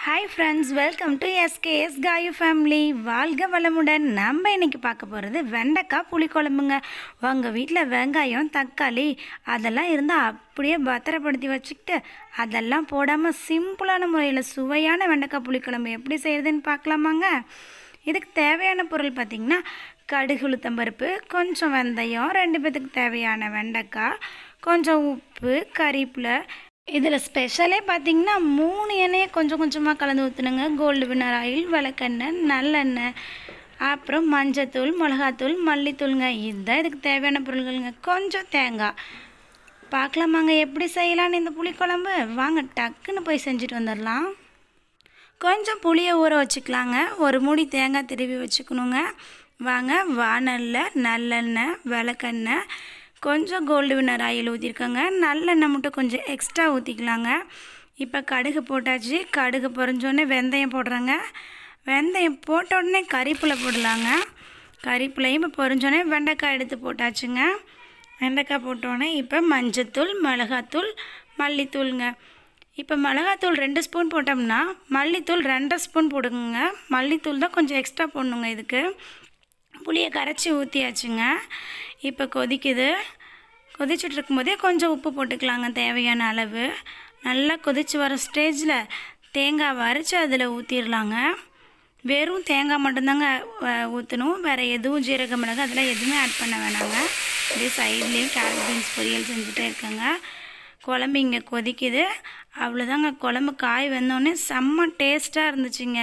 hi friends welcome to SKS Gayu family வாழ்க வளமுடன் நம்ம இன்னைக்கு பார்க்க போகிறது வெண்டைக்காய் புளிக்குழம்புங்க உங்கள் வீட்டில் வெங்காயம் தக்காளி அதெல்லாம் இருந்தால் அப்படியே பத்திரப்படுத்தி வச்சுக்கிட்டு அதெல்லாம் போடாமல் சிம்பிளான முறையில் சுவையான வெண்டைக்காய் புளிக்குழம்பு எப்படி செய்கிறதுன்னு பார்க்கலாமாங்க இதுக்கு தேவையான பொருள் பார்த்திங்கன்னா கடுகு உளுத்தம்பருப்பு கொஞ்சம் வெந்தயம் ரெண்டு பேத்துக்கு தேவையான வெண்டைக்காய் கொஞ்சம் உப்பு கறிப்பில் இதில் ஸ்பெஷலே பார்த்தீங்கன்னா மூணு எண்ணெயை கொஞ்சம் கொஞ்சமாக கலந்து ஊற்றுனுங்க கோல்டு வினர் ஆயில் விளக்கெண்ணெய் நல்லெண்ணெய் அப்புறம் மஞ்சத்தூள் மிளகாத்தூள் மல்லித்தூளுங்க இதுதான் இதுக்கு தேவையான பொருள்களுங்க கொஞ்சம் தேங்காய் பார்க்கலாமாங்க எப்படி செய்யலான்னு இந்த புளிக்குழம்பு வாங்க டக்குன்னு போய் செஞ்சுட்டு வந்துடலாம் கொஞ்சம் புளியை ஊற வச்சுக்கலாங்க ஒரு மூடி தேங்காய் திருவி வச்சுக்கணுங்க வாங்க வானலில் நல்லெண்ணெய் விளக்கெண்ணெய் கொஞ்சம் கோல்டு வினர் ஆயில் ஊற்றிருக்கோங்க நல்லெண்ணெய் மட்டும் கொஞ்சம் எக்ஸ்ட்ரா ஊற்றிக்கலாங்க இப்போ கடுகு போட்டாச்சு கடுகு பொறிஞ்சோடனே வெந்தயம் போடுறேங்க வெந்தயம் போட்ட உடனே கறிப்பில் போடலாங்க கறிப்பிலையும் இப்போ பொறிஞ்சோடனே வெண்டைக்காய் எடுத்து போட்டாச்சுங்க வெண்டைக்காய் போட்டோடனே இப்போ மஞ்சத்தூள் மிளகாத்தூள் மல்லித்தூளுங்க இப்போ மிளகாத்தூள் ரெண்டு ஸ்பூன் போட்டோம்னா மல்லித்தூள் ரெண்டரை ஸ்பூன் போடுங்க மல்லித்தூள் தான் கொஞ்சம் எக்ஸ்ட்ரா போடணுங்க இதுக்கு புளியை கரைச்சி ஊற்றியாச்சுங்க இப்போ கொதிக்குது கொதிச்சுட்டு இருக்கும்போதே கொஞ்சம் உப்பு போட்டுக்கலாங்க தேவையான அளவு நல்லா கொதிச்சு வர ஸ்டேஜில் தேங்காய் அரைச்சி அதில் ஊற்றிடலாங்க வெறும் தேங்காய் மட்டும்தாங்க ஊற்றணும் வேறு எதுவும் ஜீரக மிளகு அதெல்லாம் எதுவுமே ஆட் பண்ண வேணாங்க அப்படியே சைட்லேயும் கேரட் பீன்ஸ் பொரியல் செஞ்சுட்டே இருக்கேங்க குழம்பு இங்கே கொதிக்குது அவ்வளோதாங்க குழம்பு காய் வெந்தோடனே செம்ம டேஸ்ட்டாக இருந்துச்சுங்க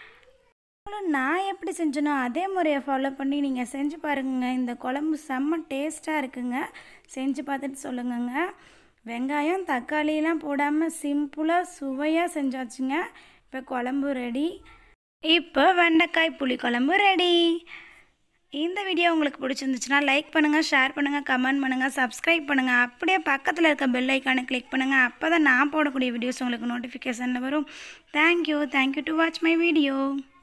நான் எப்படி செஞ்சனோ அதே முறையை ஃபாலோ பண்ணி நீங்கள் செஞ்சு பாருங்க இந்த குழம்பு செம்ம டேஸ்ட்டாக இருக்குங்க செஞ்சு பார்த்துட்டு சொல்லுங்கங்க வெங்காயம் தக்காளியெலாம் போடாமல் சிம்பிளாக சுவையாக செஞ்சாச்சுங்க இப்போ குழம்பு ரெடி இப்போ வெண்டைக்காய் புளி குழம்பு ரெடி இந்த வீடியோ உங்களுக்கு பிடிச்சிருந்துச்சுன்னா லைக் பண்ணுங்கள் ஷேர் பண்ணுங்கள் கமெண்ட் பண்ணுங்கள் சப்ஸ்கிரைப் பண்ணுங்கள் அப்படியே பக்கத்தில் இருக்க பெல் ஐக்கானை கிளிக் பண்ணுங்கள் அப்போ தான் நான் போடக்கூடிய வீடியோஸ் உங்களுக்கு நோட்டிஃபிகேஷனில் வரும் thank you thank you to watch my video